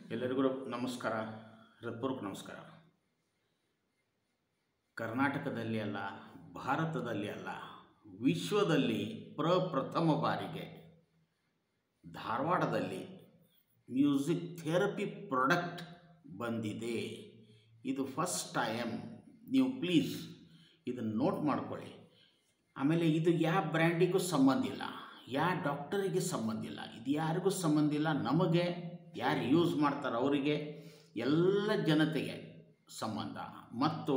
ಎಲ್ಲರಿಗೂ ನಮಸ್ಕಾರ ಹೃತ್ಪೂರ್ವಕ ನಮಸ್ಕಾರ ಕರ್ನಾಟಕದಲ್ಲಿ ಅಲ್ಲ ಭಾರತದಲ್ಲಿ ಅಲ್ಲ ವಿಶ್ವದಲ್ಲಿ ಪ್ರಪ್ರಥಮ ಬಾರಿಗೆ ಧಾರವಾಡದಲ್ಲಿ ಮ್ಯೂಸಿಕ್ ಥೆರಪಿ ಪ್ರಾಡಕ್ಟ್ ಬಂದಿದೆ ಇದು ಫಸ್ಟ್ ಟೈಮ್ ನೀವು ಪ್ಲೀಸ್ ಇದನ್ನು ನೋಟ್ ಮಾಡ್ಕೊಳ್ಳಿ ಆಮೇಲೆ ಇದು ಯಾವ ಬ್ರ್ಯಾಂಡಿಗೂ ಸಂಬಂಧ ಇಲ್ಲ ಯಾವ ಡಾಕ್ಟರಿಗೆ ಸಂಬಂಧ ಇಲ್ಲ ಇದು ಯಾರಿಗೂ ಸಂಬಂಧ ಇಲ್ಲ ನಮಗೆ ಯಾರು ಯೂಸ್ ಮಾಡ್ತಾರೆ ಅವರಿಗೆ ಎಲ್ಲ ಜನತೆಗೆ ಸಂಬಂಧ ಮತ್ತು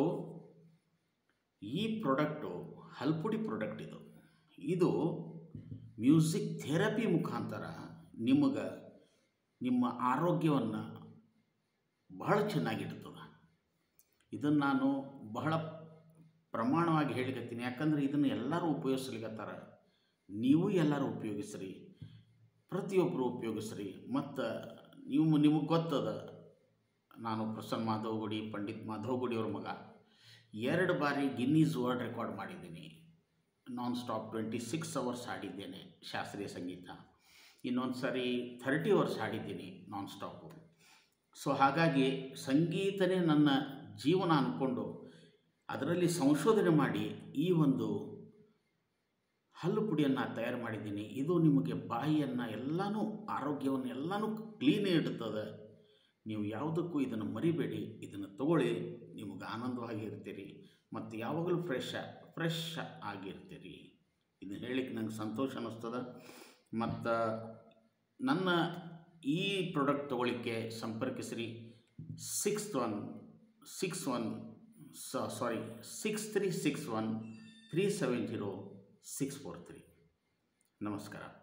ಈ ಪ್ರಾಡಕ್ಟು ಹಲ್ಪುಡಿ ಪ್ರಾಡಕ್ಟ್ ಇದು ಇದು ಮ್ಯೂಸಿಕ್ ಥೆರಪಿ ಮುಖಾಂತರ ನಿಮಗೆ ನಿಮ್ಮ ಆರೋಗ್ಯವನ್ನು ಬಹಳ ಚೆನ್ನಾಗಿಡ್ತದೆ ಇದನ್ನು ನಾನು ಬಹಳ ಪ್ರಮಾಣವಾಗಿ ಹೇಳಿಕತ್ತೀನಿ ಯಾಕಂದ್ರೆ ಇದನ್ನು ಎಲ್ಲರೂ ಉಪಯೋಗಿಸ್ಲಿಕತ್ತಾರ ನೀವು ಎಲ್ಲರೂ ಉಪಯೋಗಿಸ್ರಿ ಪ್ರತಿಯೊಬ್ಬರು ಉಪಯೋಗಿಸ್ರಿ ಮತ್ತು ನೀವು ನಿಮಗೆ ಗೊತ್ತದ ನಾನು ಪ್ರಸನ್ನ ಮಾಧವಗುಡಿ ಪಂಡಿತ್ ಮಾಧವಗುಡಿ ಅವ್ರ ಮಗ ಎರಡು ಬಾರಿ ಗಿನ್ನೀಸ್ ವರ್ಲ್ಡ್ ರೆಕಾರ್ಡ್ ಮಾಡಿದ್ದೀನಿ non stop twenty six hours ಹಾಡಿದ್ದೇನೆ ಶಾಸ್ತ್ರೀಯ ಸಂಗೀತ ಇನ್ನೊಂದು ಸಾರಿ ಥರ್ಟಿ ಅವರ್ಸ್ ಹಾಡಿದ್ದೀನಿ ನಾನ್ ಸ್ಟಾಪು ಸೊ ಹಾಗಾಗಿ ಸಂಗೀತನೇ ನನ್ನ ಜೀವನ ಅಂದ್ಕೊಂಡು ಅದರಲ್ಲಿ ಸಂಶೋಧನೆ ಮಾಡಿ ಈ ಒಂದು ಹಲ್ಲು ಪುಡಿಯನ್ನು ತಯಾರು ಮಾಡಿದ್ದೀನಿ ಇದು ನಿಮಗೆ ಬಾಯಿಯನ್ನು ಎಲ್ಲನೂ ಆರೋಗ್ಯವನ್ನು ಎಲ್ಲನೂ ಕ್ಲೀನ್ ಇಡ್ತದೆ ನೀವು ಯಾವುದಕ್ಕೂ ಇದನ್ನು ಮರಿಬೇಡಿ ಇದನ್ನು ತಗೊಳ್ಳಿ ನಿಮಗೆ ಆನಂದವಾಗಿ ಇರ್ತೀರಿ ಮತ್ತು ಯಾವಾಗಲೂ ಫ್ರೆಶ್ ಫ್ರೆಶ್ ಆಗಿರ್ತೀರಿ ಇದನ್ನು ಹೇಳಿಕ್ಕೆ ನಂಗೆ ಸಂತೋಷ ಅನ್ನಿಸ್ತದೆ ಮತ್ತು ನನ್ನ ಈ ಪ್ರಾಡಕ್ಟ್ ತಗೊಳ್ಳಿಕ್ಕೆ ಸಂಪರ್ಕಿಸ್ರಿ six one six one sorry six three six one three seven zero six four three ನಮಸ್ಕಾರ